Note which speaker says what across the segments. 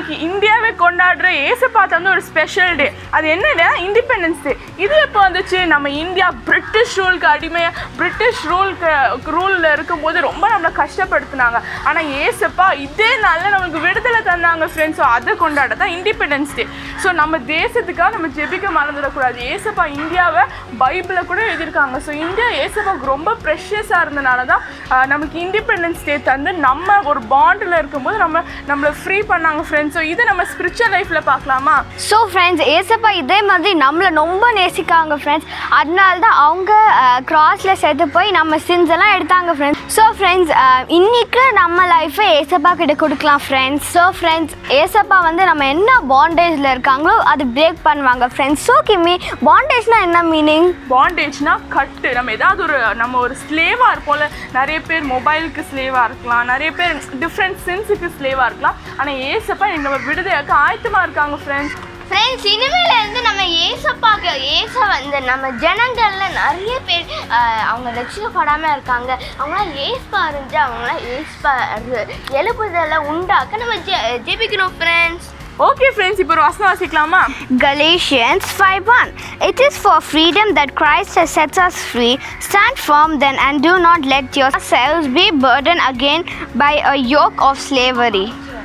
Speaker 1: இன்னைக்கு இந்தியாவே கொண்டாடுற ஏசப்பா தந்து ஒரு ஸ்பெஷல் டே அது என்னன்னா இண்டிபெண்டன்ஸ் டே இது எப்போ வந்துச்சு நம்ம இந்தியா பிரிட்டிஷ் ரூலுக்கு அடிமையாக பிரிட்டிஷ் ரூலுக்கு ரூலில் இருக்கும்போது ரொம்ப நம்மளை கஷ்டப்படுத்துனாங்க ஆனால் ஏசப்பா இதே நாளில் நம்மளுக்கு விடுதலை தந்தாங்க ஃப்ரெண்ட்ஸ் ஸோ அதை கொண்டாட தான் இண்டிபெண்டன்ஸ் டே ஸோ நம்ம தேசத்துக்காக நம்ம ஜெபிக்க மறந்துடக்கூடாது ஏசப்பா இந்தியாவை பைபிளை கூட எழுதியிருக்காங்க ஸோ இந்தியா ஏசப்பாவுக்கு ரொம்ப ப்ரெஷியஸாக இருந்தனால தான் ஆஹ், நமக்கு இண்டிபெண்டன்ஸ் டே தந்து நம்ம ஒரு பாண்டில் இருக்கும்போது நம்ம நம்மளை ஃப்ரீ பண்ணாங்க ஃப்ரெண்ட்ஸ் ஸோ இதை நம்ம ஸ்பிரிச்சுவல் லைஃப்பில் பார்க்கலாமா
Speaker 2: ஸோ ஃப்ரெண்ட்ஸ் ஏசப்பா இதே மாதிரி நம்மளை ரொம்ப நேசிக்காங்க ஃப்ரெண்ட்ஸ் அதனால தான் அவங்க கிராஸில் செத்து போய் நம்ம சின்ஸ் எல்லாம் எடுத்தாங்க ஃப்ரெண்ட்ஸ் ஸோ ஃப்ரெண்ட்ஸ் இன்னைக்கு நம்ம லைஃப்பை ஏசப்பா கிட்ட கொடுக்கலாம் ஃப்ரெண்ட்ஸ் ஸோ ஃப்ரெண்ட்ஸ் ஏசப்பா வந்து நம்ம என்ன பாண்டேஜில் இருக்காங்களோ அது பிரேக் பண்ணுவாங்க ஃப்ரெண்ட்ஸ் ஸோ கிமி பாண்டேஜ்னா என்ன மீனிங்
Speaker 1: பாண்டேஜ்னா கட்டு நம்ம ஏதாவது ஒரு நம்ம ஒரு ஸ்லேவாக இருப்போம்ல நிறைய பேர் மொபைலுக்கு ஸ்லேவாக இருக்கலாம் நிறைய பேர் டிஃப்ரெண்ட் சென்ஸுக்கு ஸ்லேவாக இருக்கலாம் ஆனால் ஏசப்பா நம்ம விடுதலையாக்க ஆயத்தமாக இருக்காங்க ஃப்ரெண்ட்ஸ்
Speaker 2: ஃப்ரெண்ட்ஸ் இனிமேல இருந்து நம்ம ஏசப்பாக்கு ஏச வந்து நம்ம ஜனங்கள்ல நிறைய பேர் ஆஹ், அவங்க ரட்சிக்கப்படாமல் இருக்காங்க அவங்களாம் ஏசப்பா இருந்து அவங்களாம் ஏசப்பா எழுப்புதலை உண்டாக்க நம்ம ஜெ ஜெபிக்கணும் ஃப்ரெண்ட்ஸ்
Speaker 1: ஓகே ஃப்ரெண்ட்ஸ் இப்போ ஒரு வசனம் வாசிக்கலாமா
Speaker 2: Galatians 5:1 It is for freedom that Christ has set us free. Stand firm then and do not let yourselves be burdened again by a yoke of slavery.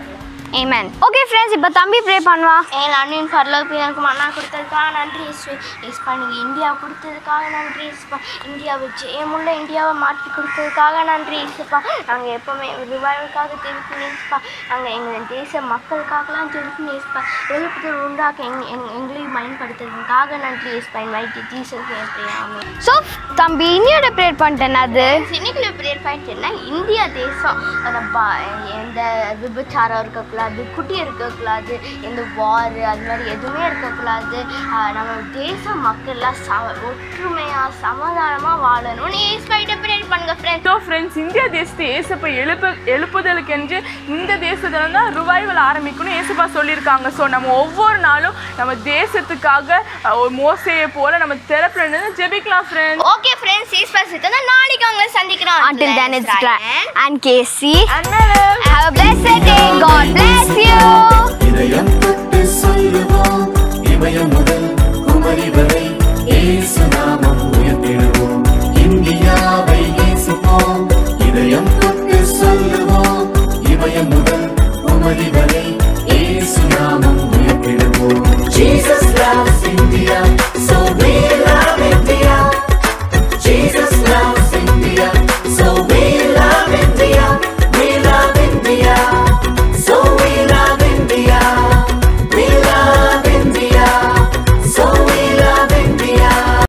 Speaker 2: Amen. Okay friends இப்போ தம்பி pray பண்ணுவா
Speaker 3: என் அண்ணன் பரலோக எனக்கு மண்ணா கொடுத்ததுக்காக நன்றி இயேசு இயேசுப்பா நீங்கள் இந்தியா கொடுத்ததுக்காக நன்றி இயேசுப்பா இந்தியாவை ஜெயமுள்ள இந்தியாவை மாற்றி கொடுத்ததுக்காக நன்றி இயேசுப்பா நாங்கள் எப்போவுமே ரிவைவலுக்காக தெரிவிக்கணும் இயேசுப்பா நாங்கள் எங்கள் தேச மக்களுக்காகலாம் தெரிவிக்கணும் இயேசுப்பா எழுப்புதல் உண்டாக்க எங் எங் எங்களையும் பயன்படுத்துறதுக்காக நன்றி இயேசுப்பா என் வயிற்று ஜீசஸ் எப்படியாமே
Speaker 2: ஸோ தம்பி இன்னியோட ப்ரே பண்ணிட்டேன் அது
Speaker 3: சினிக்குள்ள ப்ரேயர் பாயிண்ட் என்ன இந்தியா தேசம் அந்த பா எந்த விபச்சாரம் இருக்கக்கூடாது குட்டி இருக்கக்கூடாது எந்த வார் அது மாதிரி எதுவுமே இருக்கக்கூடாது ஆஹ் நம்ம தேச மக்கள்லாம் ச ஒற்றுமையாக சமாதானமாக வாழணும்னு ஏஸ்பாயிட்ட ப்ரேயர் பண்ணுங்க ஃப்ரெண்ட்
Speaker 1: ஸோ ஃப்ரெண்ட்ஸ் இந்தியா தேசத்தை ஏசப்பா எழுப்பு எழுப்புதலுக்கென்று இந்த தேசத்துல தான் ரிவைவல் ஆரம்பிக்கணும் ஏசப்பா சொல்லியிருக்காங்க ஸோ நம்ம ஒவ்வொரு நாளும் நம்ம தேசத்துக்காக அஹ், ஒரு மோசையை போல நம்ம திறப்புல ஜெபிக்கலாம் ஃப்ரெண்ட்ஸ்
Speaker 3: ஓகே ஃப்ரெண்ட்ஸ் ஏஸ்பா சித்தா நாளைக்கு அவங்களை சந்திக்கிறோம்
Speaker 2: Until then, it's Ryan and Casey.
Speaker 1: Anna
Speaker 2: Have a blessed day. God bless you.
Speaker 4: இதயம் தொட்டு சொல்லுவோம் இமயம் முதல் குமரி வரை இயேசு நாமம் உயர்த்திடுவோம் இந்தியாவை நேசிப்போம் இதயம் தொட்டு சொல்லுவோம் இமயம் முதல் குமரி வரை இயேசு நாமம் உயர்த்திடுவோம் Jesus loves India so